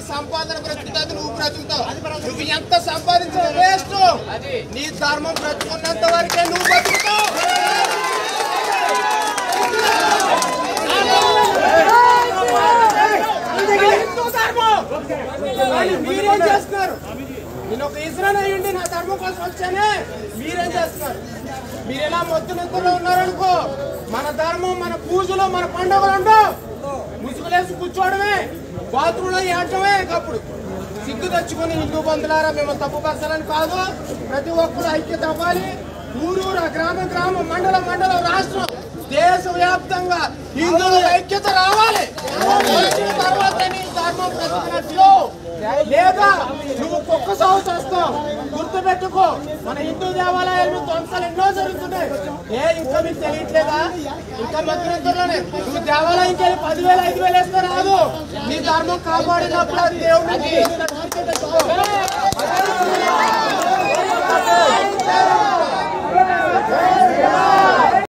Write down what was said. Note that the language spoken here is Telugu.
సంపాదన బ్రతుకుతుంది నువ్వు బ్రతుకుతావు నువ్వు ఎంత సంపాదించిన వేస్ట్ నీ ధర్మం బ్రతుకున్నంత వరకే నువ్వు బ్రతుకుతావు హిందూ ధర్మం కానీ మీరేం చేస్తున్నారు నేను ఒక ఇజ్రాయల్ అయ్యండి నా ధర్మం కోసం వచ్చానే మీరేం చేస్తున్నారు మీరు ఇలా మొత్తం నిద్రలో ఉన్నారనుకో మన ధర్మం మన పూజలు మన పండుగలు ఉండవు ముసుగులేసి కూర్చోవడమే బాత్రూంలో ఏడటమే అప్పుడు సిగ్గు తెచ్చుకొని హిందూ బంధులారా మేము తప్పు పరచాలని కాదు ప్రతి ఒక్కరు ఐక్యత అవ్వాలి ఊరూర గ్రామ గ్రామం మండలం మండలం రాష్ట్రం దేశవ్యాప్తంగా హిందువుల ఐక్యత రావాలి వచ్చిన తర్వాత నీ ధర్మం బ్రతికినట్లు లేదా నువ్వు కుక్క సాగు చేస్తావు గుర్తుపెట్టుకో మన హిందూ దేవాలయాలు ధ్వంసాలు ఎన్నో జరుగుతున్నాయి ఏ ఇంకా మీకు తెలియట్లేదా ఇంకా మధ్యలోనే నువ్వు దేవాలయంకి వెళ్ళి పదివేలు ఐదు వేలు వేస్తే రాదు నీ ధర్మం కాపాడినప్పుడు అది దేవుడికి